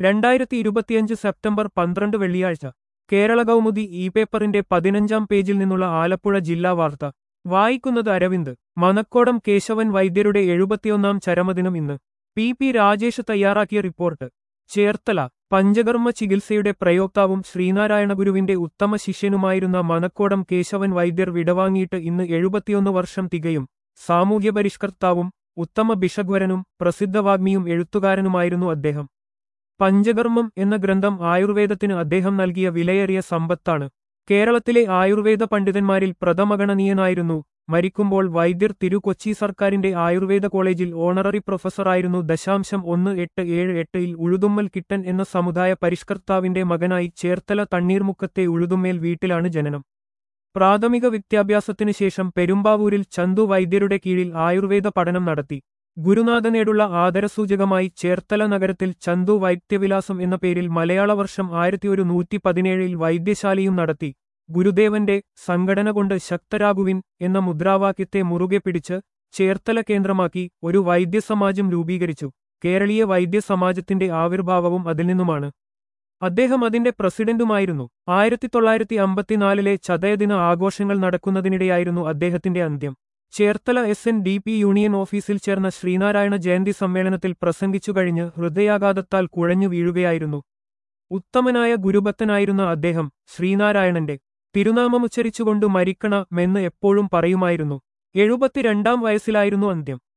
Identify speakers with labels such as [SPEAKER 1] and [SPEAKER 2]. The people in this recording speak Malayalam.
[SPEAKER 1] രണ്ടായിരത്തി ഇരുപത്തിയഞ്ച് സെപ്റ്റംബർ പന്ത്രണ്ട് വെള്ളിയാഴ്ച കേരള കൗമുദി ഇ പേപ്പറിന്റെ പതിനഞ്ചാം പേജിൽ നിന്നുള്ള ആലപ്പുഴ ജില്ലാ വാർത്ത വായിക്കുന്നത് അരവിന്ദ് മനക്കോടം കേശവൻ വൈദ്യരുടെ എഴുപത്തിയൊന്നാം ചരമദിനം ഇന്ന് പി പി രാജേഷ് തയ്യാറാക്കിയ റിപ്പോർട്ട് ചേർത്തല പഞ്ചകർമ്മ ചികിത്സയുടെ പ്രയോക്താവും ശ്രീനാരായണ ഗുരുവിന്റെ ഉത്തമ ശിഷ്യനുമായിരുന്ന മനക്കോടം കേശവൻ വൈദ്യർ വിടവാങ്ങിയിട്ട് ഇന്ന് എഴുപത്തിയൊന്ന് വർഷം തികയും സാമൂഹ്യ പരിഷ്കർത്താവും ഉത്തമ ബിഷഗ്വരനും പ്രസിദ്ധവാഗ്മിയും എഴുത്തുകാരനുമായിരുന്നു അദ്ദേഹം പഞ്ചകർമ്മം എന്ന ഗ്രന്ഥം ആയുർവേദത്തിന് അദ്ദേഹം നൽകിയ വിലയേറിയ സമ്പത്താണ് കേരളത്തിലെ ആയുർവേദ പണ്ഡിതന്മാരിൽ പ്രഥമഗണനീയനായിരുന്നു മരിക്കുമ്പോൾ വൈദ്യർ തിരു കൊച്ചി സർക്കാരിന്റെ ആയുർവേദ കോളേജിൽ ഓണററി പ്രൊഫസറായിരുന്നു ദശാംശം ഒന്ന് എട്ട് ഏഴ് എട്ടിൽ ഉഴുതുമ്മൽ കിട്ടൻ എന്ന സമുദായ പരിഷ്കർത്താവിന്റെ മകനായി ചേർത്തല തണ്ണീർമുക്കത്തെ ഉഴുതുമ്മേൽ വീട്ടിലാണ് ജനനം പ്രാഥമിക വിദ്യാഭ്യാസത്തിനു ശേഷം പെരുമ്പാവൂരിൽ ചന്തു വൈദ്യരുടെ കീഴിൽ ആയുർവേദ പഠനം നടത്തി ഗുരുനാഥനേടുള്ള ആദരസൂചകമായി ചേർത്തല നഗരത്തിൽ ചന്തു വൈദ്യവിലാസം എന്ന പേരിൽ മലയാള വർഷം ആയിരത്തി ഒരു നൂറ്റി പതിനേഴിൽ വൈദ്യശാലയും നടത്തി ഗുരുദേവന്റെ സംഘടന കൊണ്ട് ശക്തരാകുവിൻ എന്ന മുദ്രാവാക്യത്തെ മുറുകെ പിടിച്ച് ചേർത്തല കേന്ദ്രമാക്കി ഒരു വൈദ്യസമാജം രൂപീകരിച്ചു കേരളീയ വൈദ്യസമാജത്തിന്റെ ആവിർഭാവവും അതിൽ നിന്നുമാണ് അദ്ദേഹം അതിന്റെ പ്രസിഡന്റുമായിരുന്നു ആയിരത്തി തൊള്ളായിരത്തി അമ്പത്തിനാലിലെ ചതയദിന ആഘോഷങ്ങൾ നടക്കുന്നതിനിടെയായിരുന്നു അദ്ദേഹത്തിന്റെ അന്ത്യം Cherthala S N D P union ഓഫീസിൽ ചേർന്ന ശ്രീനാരായണ ജയന്തി സമ്മേളനത്തിൽ പ്രസംഗിച്ചു കഴിഞ്ഞ് ഹൃദയാഘാതത്താൽ കുഴഞ്ഞു വീഴുകയായിരുന്നു ഉത്തമനായ ഗുരുഭക്തനായിരുന്ന അദ്ദേഹം ശ്രീനാരായണന്റെ തിരുനാമമുച്ചരിച്ചുകൊണ്ട് മരിക്കണമെന്ന് എപ്പോഴും പറയുമായിരുന്നു എഴുപത്തിരണ്ടാം വയസ്സിലായിരുന്നു അന്ത്യം